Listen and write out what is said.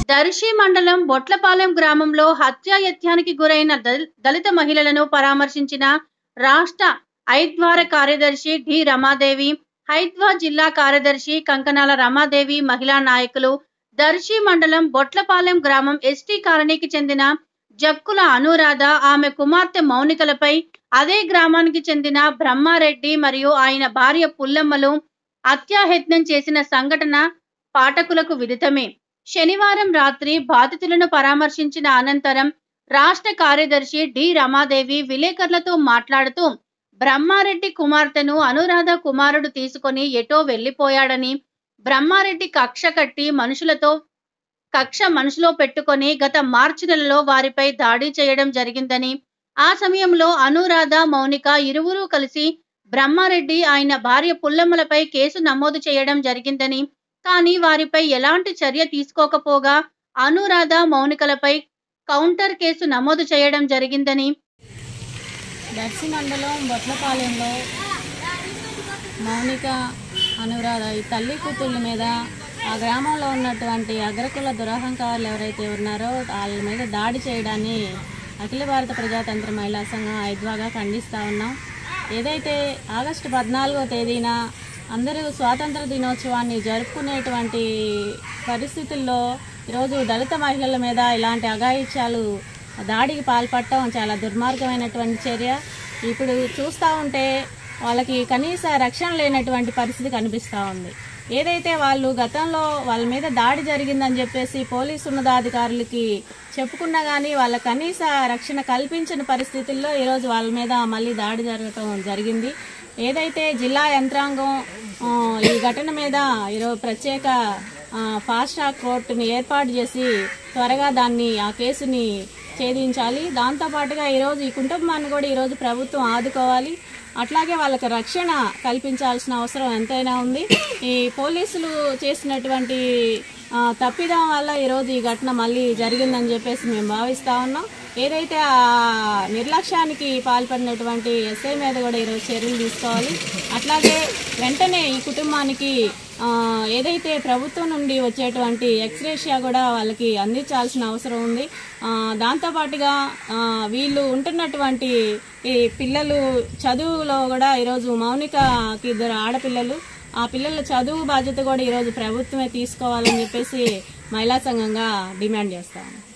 దర్శి మండలం బొట్లపాలెం గ్రామంలో హత్యాయత్నానికి గురైన దళి- దళిత మహిళలను పరామర్శించిన రాష్ట్ర ఐద్వార కార్యదర్శి డి రమాదేవి హైద్వా జిల్లా కార్యదర్శి కంకనాల రమాదేవి మహిళా నాయకులు దర్శి మండలం బొట్లపాలెం గ్రామం ఎస్టీ కాలనీకి చెందిన జక్కుల అనురాధ ఆమె కుమార్తె మౌనికలపై అదే గ్రామానికి చెందిన బ్రహ్మారెడ్డి మరియు ఆయన భార్య పుల్లమ్మలు హత్యాయత్నం చేసిన సంఘటన పాఠకులకు విదితమే శనివారం రాత్రి బాధితులను పరామర్శించిన అనంతరం రాష్ట్ర కార్యదర్శి డి రమాదేవి విలేకరులతో మాట్లాడుతూ బ్రహ్మారెడ్డి కుమార్తెను అనురాధ కుమారుడు తీసుకొని ఎటో వెళ్లిపోయాడని బ్రహ్మారెడ్డి కక్ష కట్టి మనుషులతో కక్ష మనసులో పెట్టుకొని గత మార్చి నెలలో వారిపై దాడి చేయడం జరిగిందని ఆ సమయంలో అనురాధ మౌనిక ఇరువురు కలిసి బ్రహ్మారెడ్డి ఆయన భార్య పుల్లమ్మలపై కేసు నమోదు చేయడం జరిగిందని కానీ వారిపై ఎలాంటి చర్య తీసుకోకపోగా అనురాధ మౌనికలపై కౌంటర్ కేసు నమోదు చేయడం జరిగిందని దర్శి మండలం బొట్లపాలెంలో మౌనిక అనురాధ ఈ తల్లి కూతుళ్ళ మీద ఆ గ్రామంలో ఉన్నటువంటి అగ్రకుల దురహంకారులు ఎవరైతే ఉన్నారో వాళ్ళ మీద దాడి చేయడాన్ని అఖిల భారత ప్రజాతంత్ర మహిళా సంఘం ఐద్వాగా ఖండిస్తూ ఉన్నాం ఏదైతే ఆగస్టు పద్నాలుగో తేదీన అందరూ స్వాతంత్ర దినోత్సవాన్ని జరుపుకునేటువంటి పరిస్థితుల్లో ఈరోజు దళిత మహిళల మీద ఇలాంటి అఘాయిత్యాలు దాడికి పాల్పడటం చాలా దుర్మార్గమైనటువంటి చర్య ఇప్పుడు చూస్తూ ఉంటే వాళ్ళకి కనీస రక్షణ లేనటువంటి పరిస్థితి కనిపిస్తూ ఉంది ఏదైతే వాళ్ళు గతంలో వాళ్ళ మీద దాడి జరిగిందని చెప్పేసి పోలీసు ఉన్నతాధికారులకి చెప్పుకున్నా కానీ వాళ్ళ కనీస రక్షణ కల్పించిన పరిస్థితుల్లో ఈరోజు వాళ్ళ మీద మళ్ళీ దాడి జరగటం జరిగింది ఏదైతే జిల్లా యంత్రాంగం ఆ, ఈ ఘటన మీద ఈరోజు ప్రత్యేక ఆ, ఫాస్ట్ ట్రాక్ కోర్టుని ఏర్పాటు చేసి త్వరగా దాన్ని ఆ కేసుని ఛేదించాలి దాంతోపాటుగా ఈరోజు ఈ కుటుంబాన్ని కూడా ఈరోజు ప్రభుత్వం ఆదుకోవాలి అట్లాగే వాళ్ళకి రక్షణ కల్పించాల్సిన అవసరం ఎంతైనా ఉంది ఈ పోలీసులు చేసినటువంటి ఆ, తప్పిదం వల్ల ఈరోజు ఈ ఘటన మళ్ళీ జరిగిందని చెప్పేసి మేము భావిస్తా ఉన్నాం ఏదైతే ఆ నిర్లక్ష్యానికి పాల్పడినటువంటి ఎస్ఐ మీద కూడా ఈరోజు చర్యలు తీసుకోవాలి అట్లాగే వెంటనే ఈ కుటుంబానికి ఆ, ఏదైతే ప్రభుత్వం నుండి వచ్చేటువంటి ఎక్స్రేషియా కూడా వాళ్ళకి అందించాల్సిన అవసరం ఉంది ఆ, దాంతోపాటుగా ఆ, వీళ్ళు ఉంటున్నటువంటి ఈ పిల్లలు చదువులో కూడా ఈరోజు మౌనికకి ఇద్దరు ఆడపిల్లలు ఆ పిల్లల చదువు బాధ్యత కూడా ఈరోజు ప్రభుత్వమే తీసుకోవాలని చెప్పేసి మహిళా సంఘంగా డిమాండ్ చేస్తాము